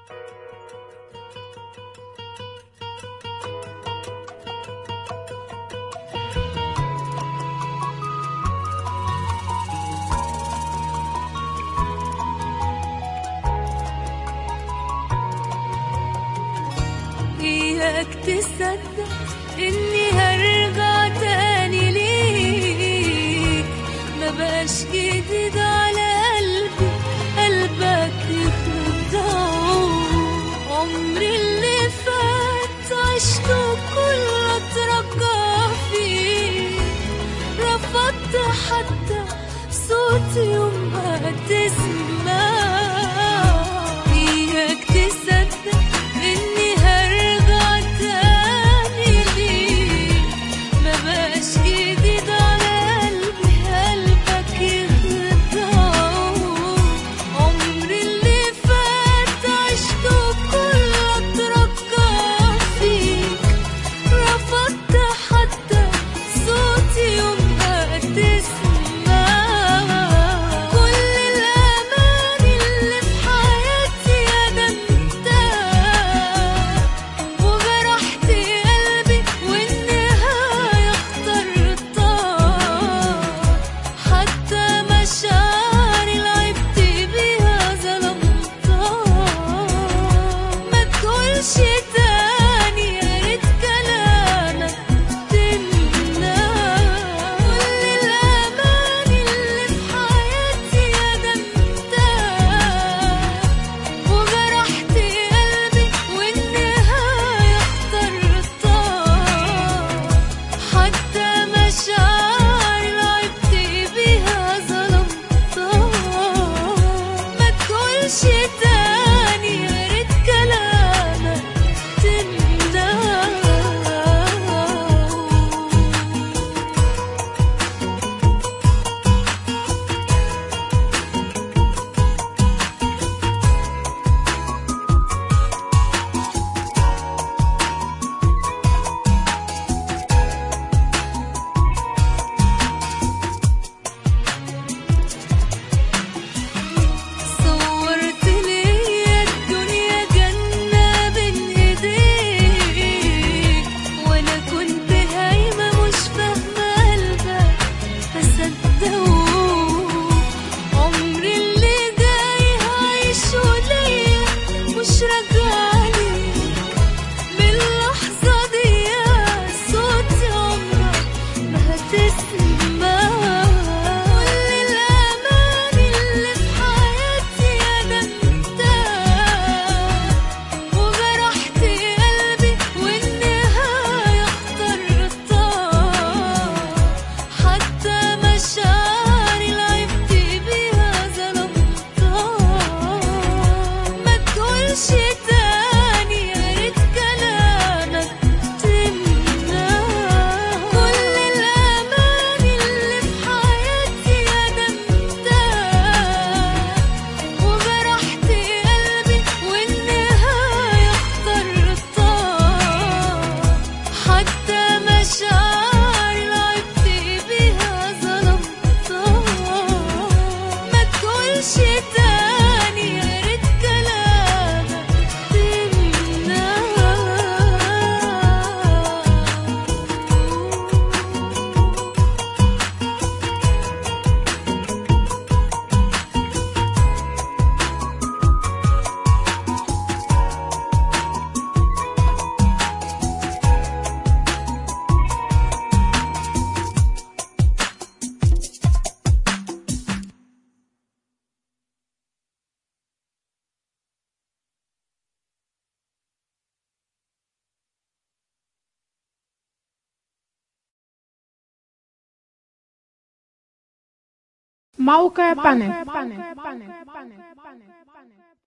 إياك تصدق إني هرجع تاني ليك ما بقاش جديد على قلبي قلبك يخدعه عمري اللي فات عشته كله اترجى فيه رفضت حتى صوتي يوم ما تسمع إياك تصدق إني هرجع تاني ليك ما بقاش جديد على قلبي قلبك يخدعه عمري اللي فات عشته كله اترجى فيك رفضت حتى صوتي يوم ما تسمع كل الأمان اللي في حياتي أنا انت وجرحت قلبي والنهاية اخترتها حتى مشاعري لعبت بيها ظلمتها ما تقولش تاني يا ريت كلامك تمنع كل الأمان اللي في حياتي أنا انت وجرحت قلبي والنهاية اخترتها حتى مشاعري لعبت بيها ظلمتها ما تقولش تاني يا ريت كلامك تمنع صورت ليا الدنيا جنة بين ايديك وانا كنت هايمة مش فاهمة قلبك اصدقه عمري اللي جاي هعيشه ليا مش راجعلي باللحظة دي صوت عمرك ما هتسمع كل الأمان اللي في حياتي أنا انت وجرحت قلبي والنهاية اخترتها حتى مشاعري لعبت بيها ظلمتها ما تقولش تاني يا ريت كلامك تمنع كل الأمان اللي في حياتي أنا انت وجرحت قلبي والنهاية اخترتها حتى مشاعري لعبت بيها ظلمتها ما تقولش تاني يا ريت كلامك تمنع موقع بانل